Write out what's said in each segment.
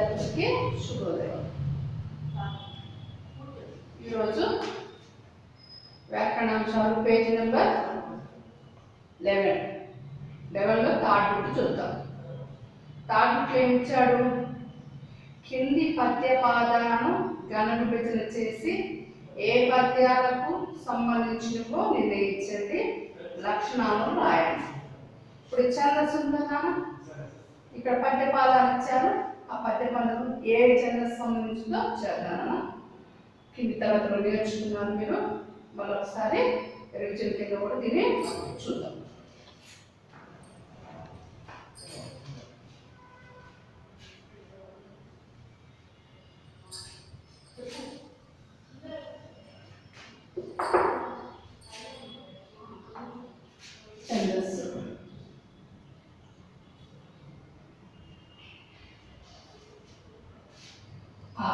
విద్యార్థులకి శుభోదయం ఈరోజు వ్యాకరణాంశాలు పేజీ నెంబర్ లెవెన్ లెవెన్లో థర్డ్ బుక్ చూద్దాం థర్డ్ బుక్ ఏమి ఇచ్చాడు కింది పద్య పాదాలను గణ విభజన చేసి ఏ పద్యాలకు సంబంధించినవో నిర్ణయించండి లక్షణాలను రాయండి ఇప్పుడు ఛందస్సు ఉందా ఇక్కడ పద్యపాదాలు ఇచ్చారు ఆ పద్యపాదం ఏ ఛందస్సు సంబంధించిందో చేద్దాను కింది తరగతిలో నేర్చుకున్నాను మీరు మరొకసారి రివిజన్ కింద కూడా దీన్ని చూద్దాం ఛందస్సు ఆ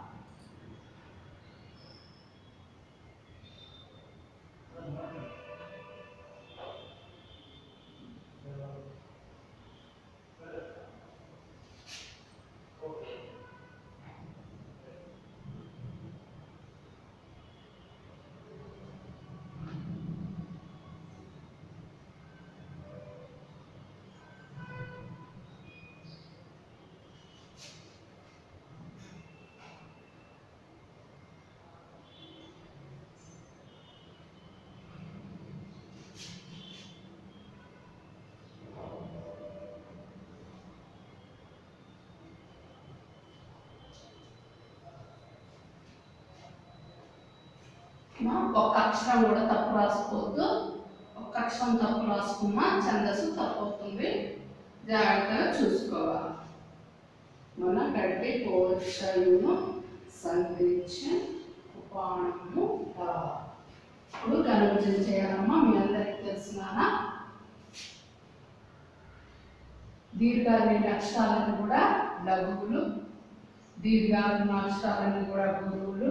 మా ఒక్క అక్షరం కూడా తప్పు రాసుకోవద్దు ఒక్క అక్షరం తప్పు రాసుకున్నా ఛందస్సు తప్పు అవుతుంది జాగ్రత్తగా చూసుకోవాలి మన గడ్డి పోషయును సంధించి ఉపాణము రా. ఇప్పుడు కన్వర్జన్ చేయాలమ్మా మీ అందరికి తెలిసినానా దీర్ఘాలు అక్షరాలను కూడా లఘువులు దీర్ఘాలు అక్షరాలను కూడా గురువులు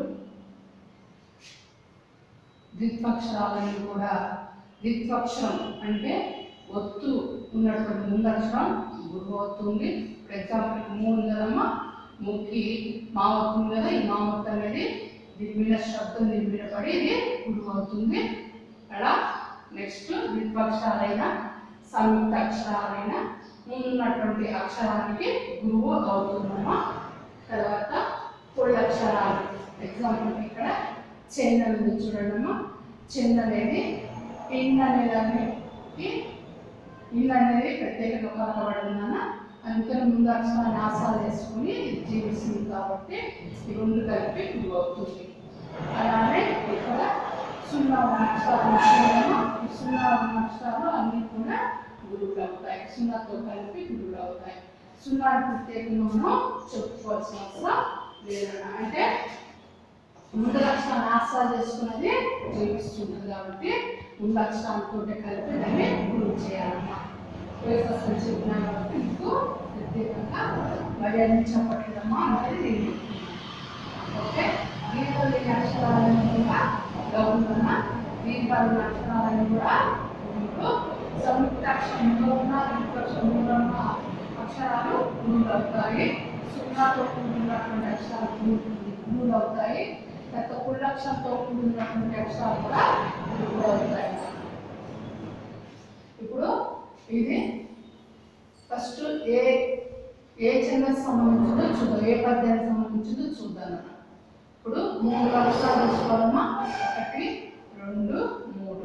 ద్విత్వక్షరాలను కూడా ద్విత్వక్షరం అంటే ఒత్తు ఉన్నటువంటి ముందక్షరం గురువు అవుతుంది ఫర్ ఎగ్జాంపుల్ మూ ఉంది కదమ్మా ముక్కి మా అవుతుంది కదా ఈ మా ఒత్తు అనేది దీని మీద శబ్దం దీని మీద పడి ఇది గురువు అవుతుంది అలా నెక్స్ట్ ద్విత్వక్షరాలైన సంయుక్త అక్షరాలైన ముందున్నటువంటి అక్షరానికి గురువు అవుతుందమ్మా తర్వాత పొడి అక్షరాలు ఎగ్జాంపుల్ ఇక్కడ చెంద ఉంది చూడండమ్మా చెంద అనేది ఇన్ అనే దానికి ఇన్ అనేది ప్రత్యేకంగా పలకబడిందన్న అందుకని ముందు అక్షరాన్ని ఆసాలు వేసుకుని ఇది జీవిస్తుంది కాబట్టి ఈ రెండు కలిపి గురువు అవుతుంది అలానే ఇక్కడ సున్నా ఉన్న అక్షరాలు చూడమ్మా ఈ సున్నా ఉన్న అక్షరాలు అన్నీ కూడా గురువులు అవుతాయి సున్నాతో కలిపి గురువులు అవుతాయి సున్నాని ప్రత్యేకంగా మనం చెప్పుకోవాల్సిన అవసరం లేదన్న అంటే ముందు లక్షణాన్ని ఆసరా చేసుకున్నది జీవిస్తుంది కాబట్టి ముందు లక్షణాలతో కలిపి దాన్ని గురువు చేయాలన్నమాట అసలు చెప్పినా కాబట్టి మీకు ప్రత్యేకంగా మర్యాద చెప్పట్లేదమ్మా అనేది నేను ఓకే దీంట్లో లేని అక్షరాలను కూడా గౌరవ దీపాలు అక్షరాలను కూడా మీకు సంయుక్త అక్షరంలో ఉన్న దీపాక్షరంలో ఉన్న అక్షరాలు గురువులు అవుతాయి సున్నాతో కూడినటువంటి అక్షరాలు గురువులు అవుతాయి తర్వాత కుళ్ళక్షరంతో కూడినటువంటి అక్షరాలు కూడా గురువులు అవుతాయి ఇప్పుడు ఇది ఫస్ట్ ఏ ఏ ఛందస్సు సంబంధించిందో చూద్దాం ఏ పద్యానికి సంబంధించిందో చూద్దాం అన్న. ఇప్పుడు మూడు అక్షరాలు తీసుకోవాలమ్మా ఒకటి రెండు మూడు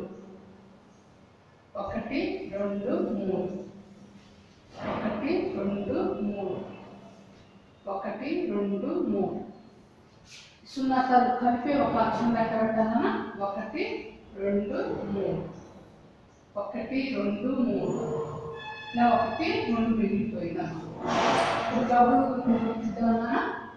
ఒకటి రెండు మూడు ఒకటి రెండు మూడు ఒకటి రెండు మూడు సున్నాతాలు కలిపి ఒక అక్షరం లెక్క పెట్టాలన్నా ఒకటి రెండు మూడు ఒకటి రెండు మూడు ఇలా ఒకటి రెండు మిగిలిపోయినా ఇప్పుడు డబ్బులు ఇద్దామన్నా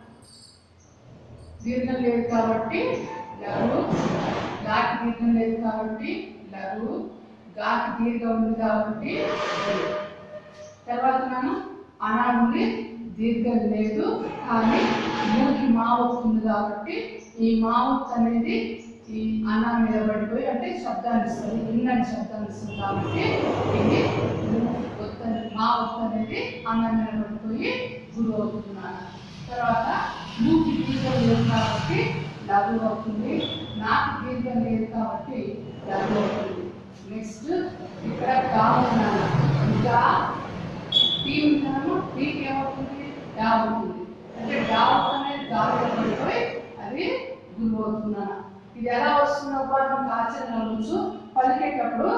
దీర్ఘం లేదు కాబట్టి లఘు గాకి దీర్ఘం లేదు కాబట్టి లఘు గాకి దీర్ఘం ఉంది కాబట్టి లఘు. తర్వాత మనం అనాడుంది దీర్ఘం లేదు కానీ మూకి మావత్తు ఉంది కాబట్టి ఈ మావత్తు అనేది ఈ అన్నా మీద పడిపోయి అంటే శబ్దాన్ని ఇస్తుంది ఇన్నని శబ్దాన్ని ఇస్తుంది కాబట్టి ఇది ఒత్తని మా ఒత్తు అనేది అన్నం మీద పడిపోయి గురువు అవుతున్నాను తర్వాత మూకి దీర్ఘం లేదు కాబట్టి లఘు అవుతుంది నాకు దీర్ఘం లేదు కాబట్టి లఘు అవుతుంది నెక్స్ట్ ఇక్కడ గా ఉన్నాను గా టీ ఉన్నాము టీకి ఏమవుతుంది గా అవుతుంది అంటే గా అనేది గాలిలో పడిపోయి అది గురువు అవుతున్నాను ఇది ఎలా వస్తుందబ్బా మనకు ఆచరణ అవ్వచ్చు పలికేటప్పుడు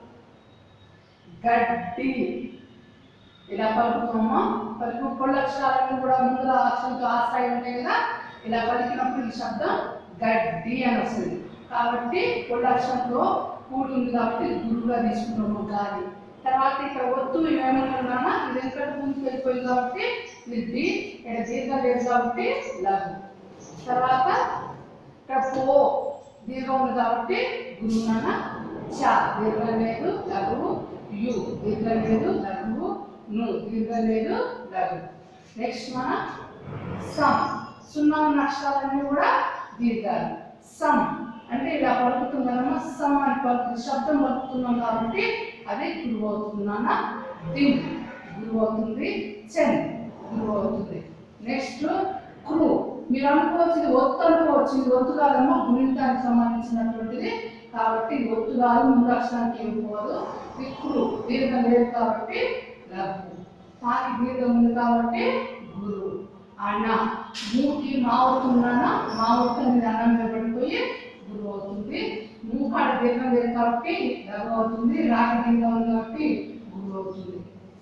గడ్డి ఇలా పలుకుతామా పలుకు పొళ్ళ అక్షరాలన్నీ కూడా ముందుల అక్షరంతో ఆశ్రయం ఉంటాయి కదా ఇలా పలికినప్పుడు ఈ శబ్దం గడ్డి అని వస్తుంది కాబట్టి పొళ్ళ అక్షరంతో కూడి ఉంది కాబట్టి గురువుగా తీసుకుంటాము గాలి తర్వాత ఇక్కడ ఒత్తు ఏమన్నా ఇది ఎందుకంటే ముందుకు వెళ్ళిపోయింది కాబట్టి ఇది డి ఇక్కడ దీర్ఘం లేదు కాబట్టి లఘు తర్వాత ఇక్కడ పో దీర్ఘం ఉంది కాబట్టి గురువు నాన్న చ దీర్ఘం లేదు లఘువు యు దీర్ఘం లేదు లఘువు ను దీర్ఘం లేదు లఘు నెక్స్ట్ మన సమ్ సున్నా ఉన్న అక్షరాలన్నీ కూడా దీర్ఘాలు సమ్ అంటే ఇలా పలుకుతున్నామా సమ్ అని పలుకు శబ్దం పలుకుతున్నాం కాబట్టి అది గురువు అవుతుందన్న దిన్ గురువు అవుతుంది చెన్ గురువు అవుతుంది నెక్స్ట్ క్రూ మీరు అనుకోవచ్చు ఇది ఒత్తు అనుకోవచ్చు ఇది ఒత్తు కాదమ్మా గుణింతానికి సంబంధించినటువంటిది కాబట్టి ఇది ఒత్తు కాదు ముందు అక్షరానికి ఏం పోదు ఇది క్రూ దీర్ఘం లేదు కాబట్టి లఘు తాకి దీర్ఘం ఉంది కాబట్టి గురువు అన్న మూకి మా అవుతుందన్న మా అవుతుంది అన్నం మీద పడిపోయి గురువు అవుతుంది మూకాడ దీర్ఘం లేదు కాబట్టి లఘు అవుతుంది రాక దీర్ఘం ఉంది కాబట్టి గురువు అవుతుంది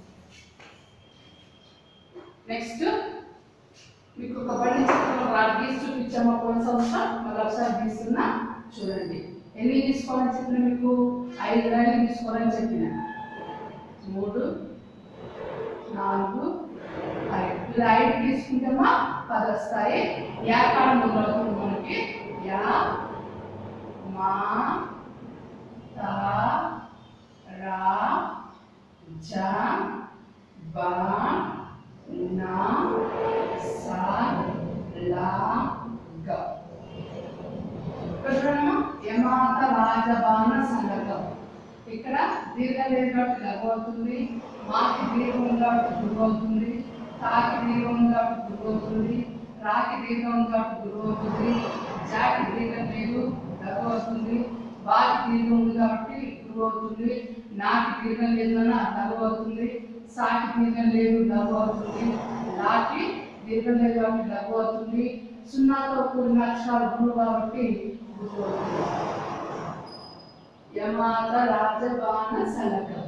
నెక్స్ట్ మీకు ఒక బండి చిత్రం రా- గీసి చూపించాము పోయిన సంవత్సరం మళ్ళీ ఒకసారి గీస్తున్నా చూడండి ఎన్ని తీసుకోవాలని చెప్పిన మీకు ఐదు లైన్లు తీసుకోవాలని చెప్పిన మూడు నాలుగు ఐదు ఇలా ఐదు తీసుకుంటామా పది వస్తాయి యా కాడ మొదలవుతుంది మనకి యా మా తా రా జా బా నా సా లా గ ఇక్కడ చూడమ్మా యమాత రాజబాణ సంగతం ఇక్కడ దీర్ఘం లేదు కాబట్టి లఘు అవుతుంది మాకి దీర్ఘం ఉంది కాబట్టి గురువు అవుతుంది తాకి దీర్ఘం ఉంది కాబట్టి గురువు అవుతుంది రాకి దీర్ఘం ఉంది కాబట్టి గురువు అవుతుంది జాకి దీర్ఘం లేదు లఘు అవుతుంది బాకి దీర్ఘం ఉంది కాబట్టి గురువు అవుతుంది నాకి దీర్ఘం లేదన్న లఘు అవుతుంది సాకి దీర్ఘం లేదు లఘు అవుతుంది లాకి దీర్ఘం లేదు కాబట్టి లఘు అవుతుంది సున్నాతో కూడిన అక్షరాలు గురువు కాబట్టి గురువు అవుతుంది యమాత రాజబాణ సలకం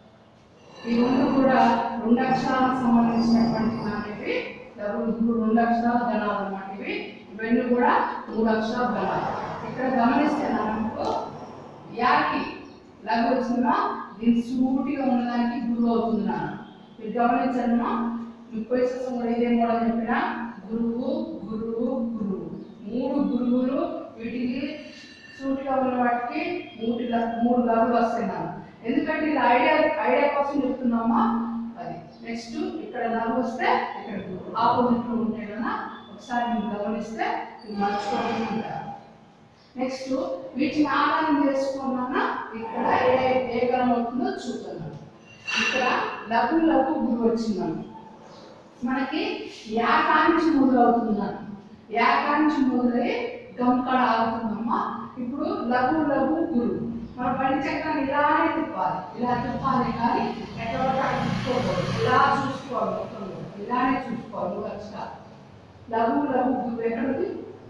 ఈ రెండు కూడా రెండు అక్షరాలకు సంబంధించినటువంటి అనేవి డబుల్ ఇప్పుడు రెండు అక్షరాల గణాలు అన్నమాట ఇవి ఇవన్నీ కూడా మూడు అక్షరాల గణాలు ఇక్కడ గమనిస్తే మనకు యాకి లఘు వచ్చిందా దీని సూటిగా ఉన్నదానికి గురువు అవుతున్నాను మీరు గమనించమ్మా ముప్పై శాతం కూడా ఇదే కూడా చెప్పిన గురువు గురువు గురువు మూడు గురువులు వీటికి సూటిగా ఉన్న వాటికి మూడు ల- మూడు లఘులు వస్తాయి నాకు ఎందుకంటే ఇది ఐడియా ఐడియా కోసం చెప్తున్నామా అది నెక్స్ట్ ఇక్కడ లఘు వస్తే ఇక్కడ ఆపోజిట్ ఉంటాయి కదా ఒకసారి మీరు గమనిస్తే ఇది మర్చిపోకుండా ఉంటారు నెక్స్ట్ వీటిని ఆధారం చేసుకున్నాక ఇక్కడ ఏ ఏ గణం అవుతుందో చూస్తున్నాను ఇక్కడ లఘు లఘు గురు వచ్చిందన్న మనకి యాకాంచి మొదలవుతున్నాను యాకాంచి మొదలై గంకడ ఆగుతుందమ్మా ఇప్పుడు లఘు లఘు గురు మన పని చక్రాన్ని ఇలానే తిప్పాలి ఇలా తిప్పాలి కానీ ఎక్కడ పడితే అక్కడ తిప్పుకోకూడదు ఇలా చూసుకోవాలి మొత్తం కూడా. ఇలానే చూసుకోవాలి మూడు అక్షరాలు లఘు లఘు గురు ఎక్కడికి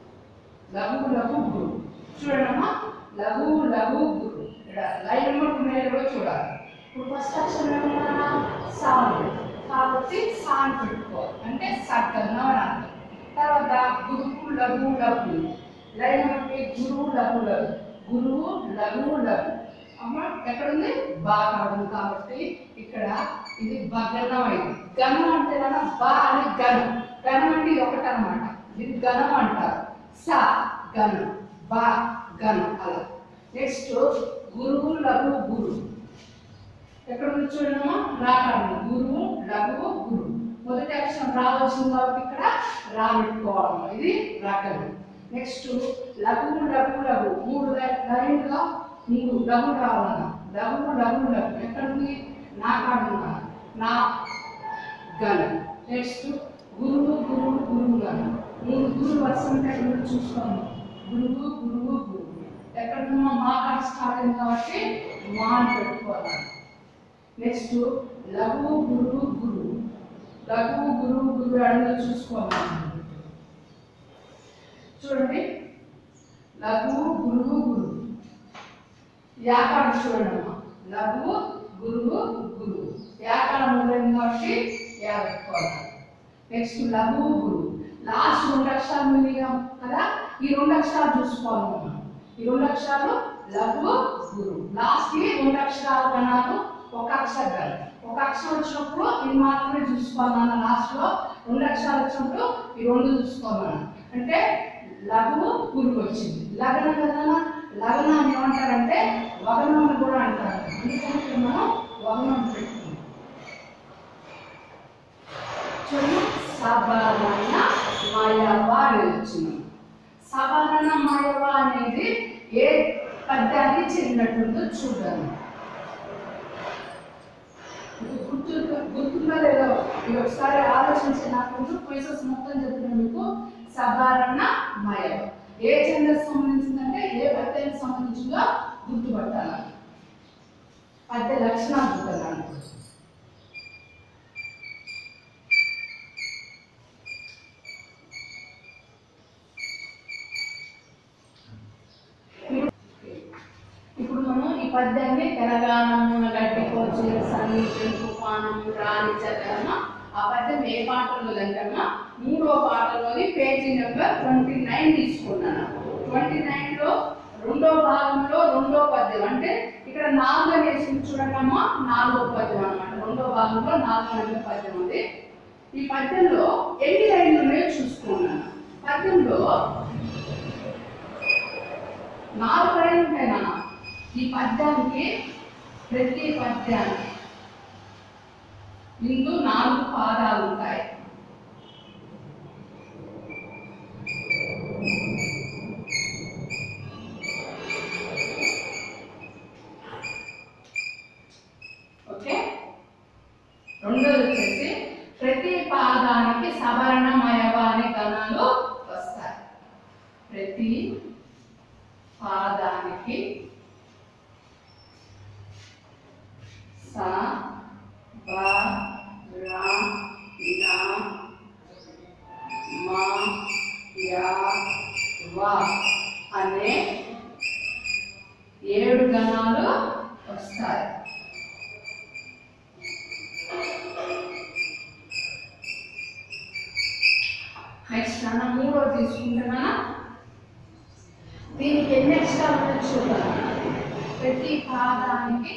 లఘు లఘు గురు చూడమ్మా లఘు లఘు గురు ఇక్కడ లైన్ నెంబర్ ఉన్నాయి కూడా చూడాలి ఇప్పుడు ఫస్ట్ అక్షరం ఏమన్నా సాంగ్ కాబట్టి సాంగ్ పెట్టుకోవాలి అంటే సగ్గన్నం అని అర్థం తర్వాత గురువు లఘు లఘు లైన్ నెంబర్ గురువు లఘు లఘు గురువు లఘు లఘు అమ్మ ఎక్కడుంది బాగా ఉంది కాబట్టి ఇక్కడ ఇది బగనం అయింది గణం అంటే కదా బా అని గణం గణం అంటే ఇది ఒకటి అనమాట ఇది గణం అంటారు సా గణం బా గణం అలా నెక్స్ట్ గురువు లఘు గురు ఎక్కడ ఉంది చూడమ్మా రాకాడు గురువు లఘువు గురు మొదటి అక్షరం రావాల్సింది కాబట్టి ఇక్కడ రా పెట్టుకోవాలి ఇది రాకడు నెక్స్ట్ లఘువు లఘు లఘు మూడు లై- లైన్గా మూడు లఘు రావాలన్నా లఘువు లఘు లఘు ఎక్కడ ఉంది నాకాడు నా గణం నెక్స్ట్ గురువు గురువు గురువు గణం మూడు గురువు వరుస ఉంటాయి మీరు చూసుకోండి గురువు గురువు గురువు ఎక్కడున్నా మా కాడ స్టార్ట్ అయింది కాబట్టి మా అని పెట్టుకోవాలి నెక్స్ట్ లఘు గురువు గురువు లఘు గురువు గురువు అనేది చూసుకోవాలి చూడండి లఘు గురువు గురువు వ్యాపారం చూడండి అమ్మా లఘు గురువు గురువు వ్యాపారం మొదలైంది కాబట్టి యా పెట్టుకోవాలి నెక్స్ట్ లఘు గురువు లాస్ట్ రెండు అక్షరాలు మిగిలినాం కదా ఈ రెండు అక్షరాలు చూసుకోవాలి మనం ఈ రెండు అక్షరాలు లఘు గురువు లాస్ట్ కి రెండు అక్షరాలు కన్నాను ఒక అక్షరం కాదు ఒక అక్షరం వచ్చినప్పుడు ఇది మాత్రమే చూసుకోవాలి లాస్ట్ లో రెండు అక్షరాలు వచ్చినప్పుడు ఈ రెండు చూసుకోవాలి అంటే లఘు గురువు వచ్చింది లగ్నం కదా లగ్నాన్ని ఏమంటారంటే వగనం అని కూడా అంటారు అందుకని ఇక్కడ మనం వగనం పెట్టుకుంటాం చూడండి సబరణ మాయవ అనేది వచ్చింది సబరణ మాయవ అనేది ఏ పద్యానికి చెందినట్టుందో చూడండి మీకు గుర్తు గుర్తుందా లేదో మీరు ఒకసారి ఆలోచించి నాకు క్వశ్చన్స్ మొత్తం చెప్పిన మీకు సబారణ మయవ ఏ ఛందస్సు సంబంధించిందంటే ఏ పద్యానికి సంబంధించిందో గుర్తుపట్టాలి పద్య లక్షణాలు గుర్తుపట్టాలి ఇప్పుడు మనం ఈ పద్యాన్ని తెలంగాణ గడ్డి కోచి సంగీతం తుఫానం రాణి చదవమా ఆ పద్యం ఏ పాటలో దగ్గరమా మూడో పాటలోని పేజీ నెంబర్ ట్వంటీ నైన్ తీసుకున్నాను ట్వంటీ నైన్లో రెండో భాగంలో రెండో పద్యం అంటే ఇక్కడ నాలుగు అనేసి చూడటమా నాలుగో పద్యం అన్నమాట రెండో భాగంలో నాలుగు నెంబర్ పద్యం ఉంది ఈ పద్యంలో ఎన్ని లైన్లు ఉన్నాయో చూసుకున్నాను పద్యంలో నాలుగు లైన్లు ఉంటాయి నాన్న ఈ పద్యానికి ప్రతి పద్యానికి ఇందు నాలుగు పాదాలు ఉంటాయి ఓకే రెండోది వచ్చేసి ప్రతి పాదానికి సవరణమయవ అనే గణాలు వస్తాయి ప్రతి పాదానికి స బ ర న మ య వ అనే ఏడు గణాలు వస్తాయి నెక్స్ట్ అన్న మూడో తీసుకుంటున్నా దీనికి ఎన్ని అక్షరాలు ఉన్నాయో చూద్దాం ప్రతి పాదానికి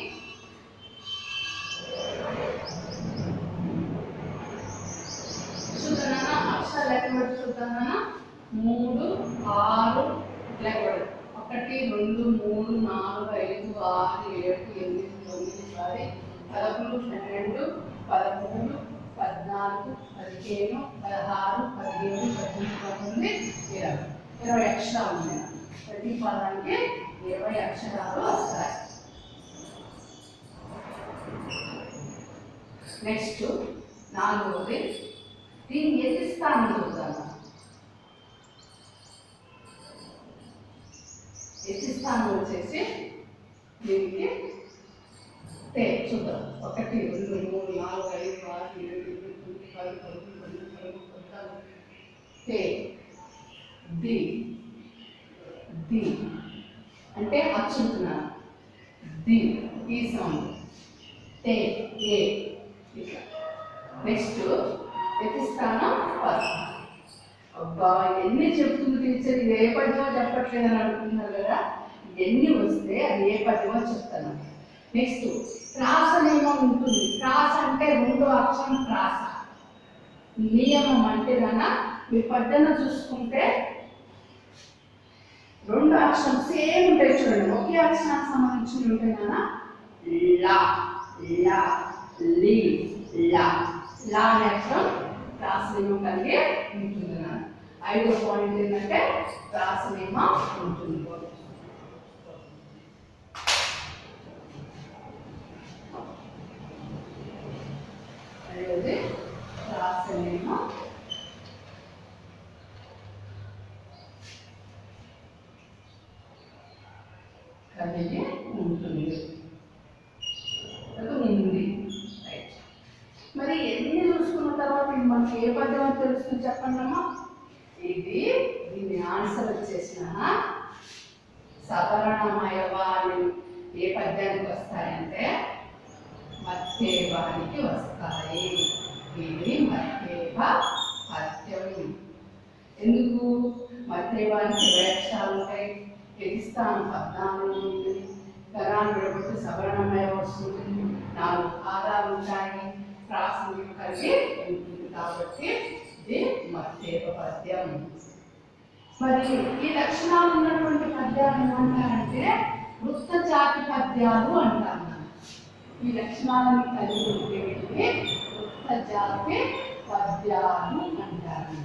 చూద్దానా అక్షరాలు లెక్క పెట్టి చూద్దానా మూడు ఆరు లెక్క పెడు ఒకటి రెండు మూడు నాలుగు ఐదు ఆరు ఏడు ఎనిమిది తొమ్మిది పది పదకొండు పన్నెండు పదమూడు పద్నాలుగు పదిహేను పదహారు పదిహేడు పద్దెనిమిది పంతొమ్మిది ఇరవై ఇరవై అక్షరాలు ఉన్నాయి ప్రతి పదానికి ఇరవై అక్షరాలు వస్తాయి నెక్స్ట్ నాలుగవది దీన్ని ఎత్తిస్తాను చూద్దాము ఎత్తిస్తాను వచ్చేసి దీనికి తే చూద్దాం ఒకటి రెండు మూడు నాలుగు ఐదు ఆరు ఏడు ఎనిమిది తొమ్మిది పది పదకొండు పన్నెండు పదమూడు పద్నాలుగు తే ది ది అంటే అచ్చుతున్నాను ది ఈ సౌండ్ తే ఏ ఇట్లా నెక్స్ట్ ఎత్తిస్తాను పది అబ్బా ఎన్ని చెప్తుంది టీచర్ ఇది ఏ పద్యమో చెప్పట్లేదు అని అనుకుంటున్నారు కదా ఎన్ని వస్తే అది ఏ పద్యమో చెప్తాను నెక్స్ట్ ప్రాస నియమం ఉంటుంది ప్రాస అంటే రెండో అక్షరం ప్రాస నియమం అంటే కనుక మీ పద్యన చూసుకుంటే రెండు అక్షరం సేమ్ ఉంటాయి చూడండి ఒకే అక్షరానికి సంబంధించి ఉంటాయి కదా లా లా లి లా లా అనే అక్షరం ప్రాసనిమం కలిగి ఉంటుంది నాన్న ఐదో పాయింట్ ఏంటంటే ప్రాసనిమ ఉంటుంది నేను కలిగి ఉంటుంది అది ఉంది రైట్ మరి ఎన్ని చూసుకున్న తర్వాత ఇది మనకి ఏ పద్యం అని తెలుస్తుంది చెప్పండి అమ్మా ఇది దీని ఆన్సర్ వచ్చేసిన సవరణమయవాలు ఏ పద్యానికి వస్తాయంటే మధ్యేవానికి వస్తాయి ఇది మధ్యేవ పద్యం ఎందుకు మధ్యేవానికి వేక్షాలు ఉంటాయి ఎగిస్తాను పద్నాలుగు ఉంది గరాన్ని విడగొట్టి సవరణమయ వస్తుంది నాలుగు పాదాలు ఉంటాయి ప్రాసంగిక కలిగి ఉంటుంది కాబట్టి ఇది మధ్యేవ పద్యం మరి ఈ లక్షణాలు ఉన్నటువంటి పద్యాలు ఏమంటారంటే వృత్త జాతి పద్యాలు అంటారు ఈ లక్షణాలను కలిగి ఉంటే వీటిని వృత్త జాతి పద్యాలు అంటారు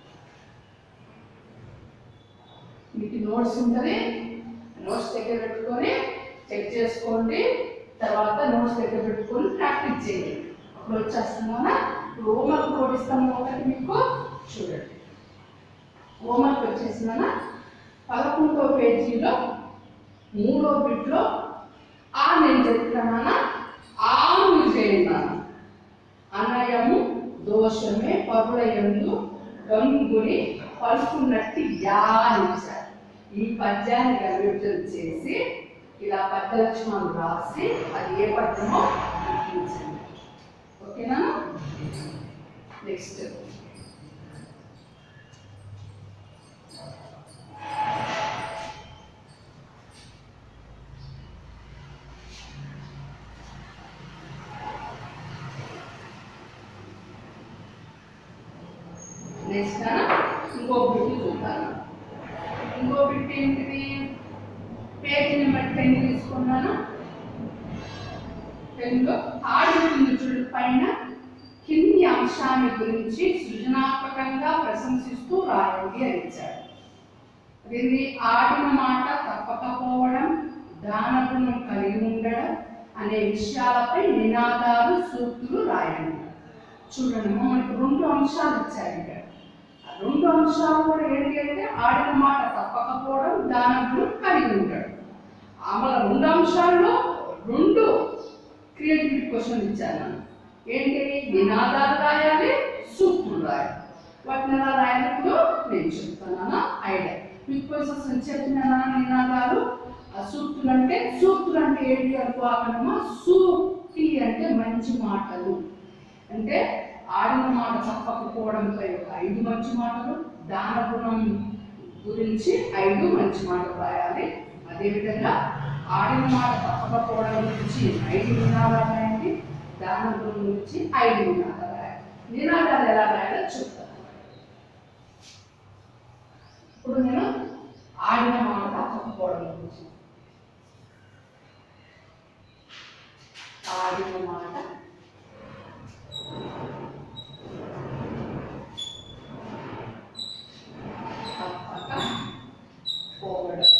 మీకు నోట్స్ ఉంటుంది నోట్స్ దగ్గర పెట్టుకొని చెక్ చేసుకోండి తర్వాత నోట్స్ దగ్గర పెట్టుకొని ప్రాక్టీస్ చేయండి అప్పుడు వచ్చేస్తున్నానా హోంవర్క్ కూడా ఇస్తాము ఒకటి మీకు చూడండి హోంవర్క్ వచ్చేసిన పదకొండో పేజీలో మూడో బిట్లో ఆ నేను చెప్తున్నానా ఆ మీరు చేయండి అనయము దోషమే పరులయందు గంగుని పలుకున్నట్టు యా అని ఇచ్చారు ఈ పద్యాన్ని కన్వర్జన చేసి ఇలా పద్య లక్షణాలు రాసి అది ఏ పద్యమో గుర్తించండి ఓకేనా నెక్స్ట్ నెక్స్ట్ ఇంకో బిట్టి చూద్దాం ఇంకో బిట్టి ఏంటిది పేజీ నెంబర్ టెన్ తీసుకున్నాను టెన్లో ఆడుతుంది చూడు పైన కింది అంశాన్ని గురించి సృజనాత్మకంగా ప్రశంసిస్తూ రాయండి అని ఇచ్చాడు దీన్ని ఆడిన మాట తప్పకపోవడం దానగుణం కలిగి ఉండడం అనే విషయాలపై నినాదాలు సూక్తులు రాయండి చూడండి మనకి రెండు అంశాలు ఇచ్చారు ఇక్కడ ఆ రెండు అంశాలు కూడా ఏంటి అంటే ఆడిన మాట తప్పకపోవడం దానగుణం కలిగి ఉంటాడు ఆమె రెండు అంశాల్లో రెండు క్రియేటివిటీ క్వశ్చన్ ఇచ్చాను ఏంటి నినాదాలు రాయాలి సూక్తులు రాయాలి వాటిని ఎలా రాయాలప్పుడు నేను చెప్తాను ఐడియా మీకు క్వశ్చన్స్ చెప్పిన నినాదాలు ఆ సూక్తులు అంటే సూక్తులు అంటే ఏంటి అనుకోవాలమ్మా సూక్తి అంటే మంచి మాటలు అంటే ఆడిన మాట తప్పకపోవడంపై ఒక ఐదు మంచి మాటలు దాన గుణం గురించి ఐదు మంచి మాటలు రాయాలి అదేవిధంగా ఆడిన మాట తప్పకపోవడం గురించి ఐదు నినాదాలు రాయండి దాన గుణం గురించి ఐదు నినాదాలు రాయాలి నినాదాలు ఎలా రాయాలో చెప్తాను ఇప్పుడు నేను ఆడిన మాట తప్పకపోవడం గురించి ఆడిన మాట తప్పక పోవడం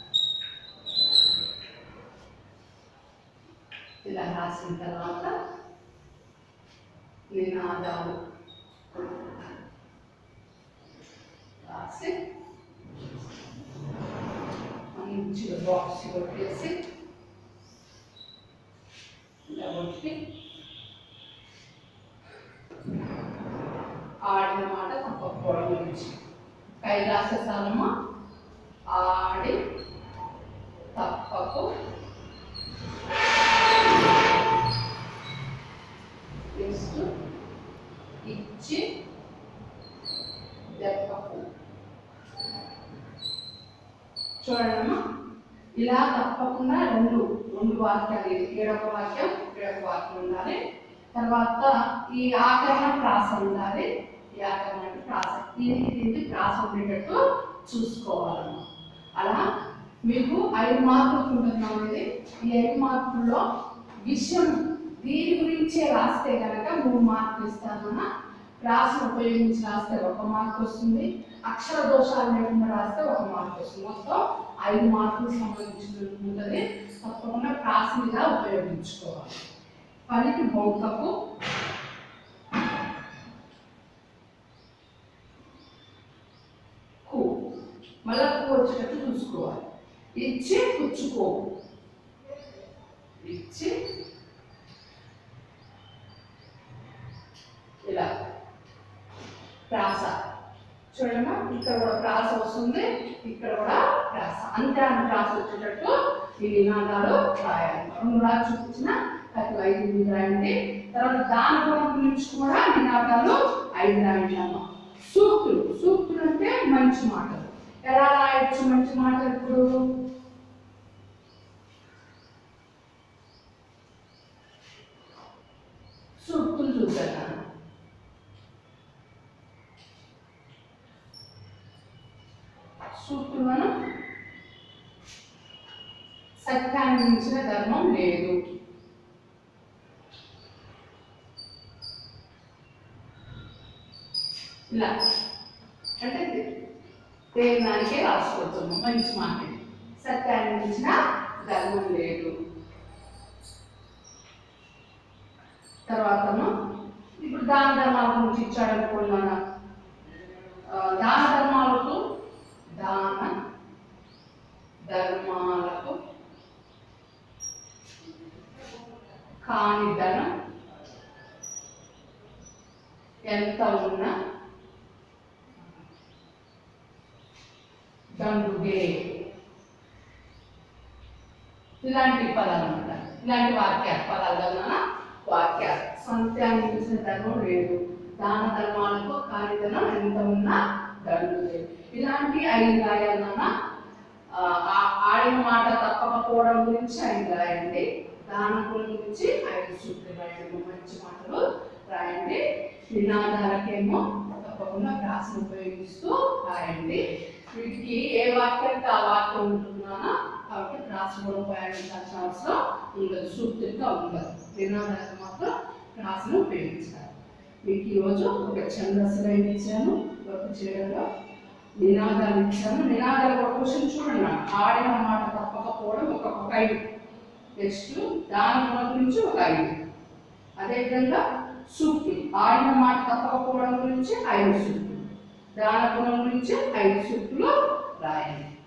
ఇలా రాసిన తర్వాత నినాదాలు రాసి మంచిగా బాక్స్ కొట్టేసి ఇలా కొట్టి ఆడిన మాట తప్పకపోవడం గురించి కైలాస సాలమ్మ ఆడి తప్పకు నెక్స్ట్ ఇచ్చి దెబ్బకు చూడండమ్మా ఇలా తప్పకుండా రెండు రెండు వాక్యాలు ఇది ఏడొక వాక్యం ఏడొక వాక్యం ఉండాలి తర్వాత ఈ ఆకరణ ప్రాస ఉండాలి ఈ ఆకరణ అంటే ప్రాస దీనికి దీనికి ప్రాస ఉండేటట్టు చూసుకోవాలమ్మా అలా మీకు ఐదు మార్కులు ఉంటున్నాం అనేది ఈ ఐదు మార్కుల్లో విషయం దీని గురించే రాస్తే కనుక మూడు మార్కులు ఇస్తానన్నా ప్రాసను ఉపయోగించి రాస్తే ఒక మార్క్ వస్తుంది అక్షర దోషాలు లేకుండా రాస్తే ఒక మార్క్ వస్తుంది మొత్తం ఐదు మార్కులకు సంబంధించి ఉంటుంది తప్పకుండా ప్రాస మీద ఉపయోగించుకోవాలి పలికి బొంకకు మళ్ళీ వచ్చేటట్టు చూసుకోవాలి ఇచ్చి పుచ్చుకో ఇచ్చి ఇలా ప్రాస చూడమ్మా ఇక్కడ కూడా ప్రాస వస్తుంది ఇక్కడ కూడా ప్రాస అంతే అని ప్రాస వచ్చేటట్టు ఈ నినాదాలు రాయాలి రెండు రాసి చూపించిన ప్రతి ఐదు ఎనిమిది రాయండి తర్వాత దాని గుణం గురించి కూడా నినాదాలు ఐదు రాయండి అమ్మ సూక్తులు సూక్తులు అంటే మంచి మాటలు ఎలా రాయొచ్చు మంచి మాటలు ఇప్పుడు సూక్తులు చూద్దాం సూక్తులు మనం సత్యాన్ని మించిన ధర్మం లేదు ఇలా అంటే దేని దానికే రాసుకోవచ్చు మంచి మాట ఇది. సత్యాన్ని మించిన ధర్మం లేదు తర్వాత ఇప్పుడు దాన ధర్మాల గురించి ఇచ్చాడు అనుకోండి మన ఆ, దాన ధర్మాలకు దాన ధర్మాలకు కాని ధనం ఎంత ఉన్నా దండుగే ఇలాంటి పదాలు అనమాట ఇలాంటి వాక్యాలు పదాలు వాక్యాలు సంత్యాన్ని చూసిన ధర్మం లేదు దాన ధర్మాలకు కార్యధనం ఎంత ఉన్నా దండు లేదు ఇలాంటి ఐదు రాయాలన్నా ఆ, ఆ- ఆడిన మాట తప్పకపోవడం గురించి ఐదు రాయండి దానం గురించి ఐదు సూత్రులు రాయండి మంచి మాటలు రాయండి నినాదాలకేమో తప్పకుండా ప్రాసను ఉపయోగిస్తూ రాయండి వీటికి ఏ వాక్యానికి ఆ వాక్యం ఉంటున్నానో కాబట్టి ప్రాసను కూడా ఉపయోగించాల్సిన అవసరం ఉండదు సూక్తులుగా ఉండదు నినాదాలకు మాత్రం ప్రాసను ఉపయోగించాలి మీకు ఈరోజు ఒక ఛందస్సులో ఇచ్చాను వర్క్ చేయడంలో నినాదాలు ఇచ్చాను నినాదాలు ఒక క్వశ్చన్ చూడండి నాకు. ఆడిన మాట తప్పకపోవడం ఒక ఒక ఐదు నెక్స్ట్ దాని గుణం గురించి ఒక ఐదు అదేవిధంగా సూక్తి ఆడిన మాట తప్పకపోవడం గురించి ఐదు సూక్తులు దాన గుణం గురించి ఐదు సూక్తులు రాయండి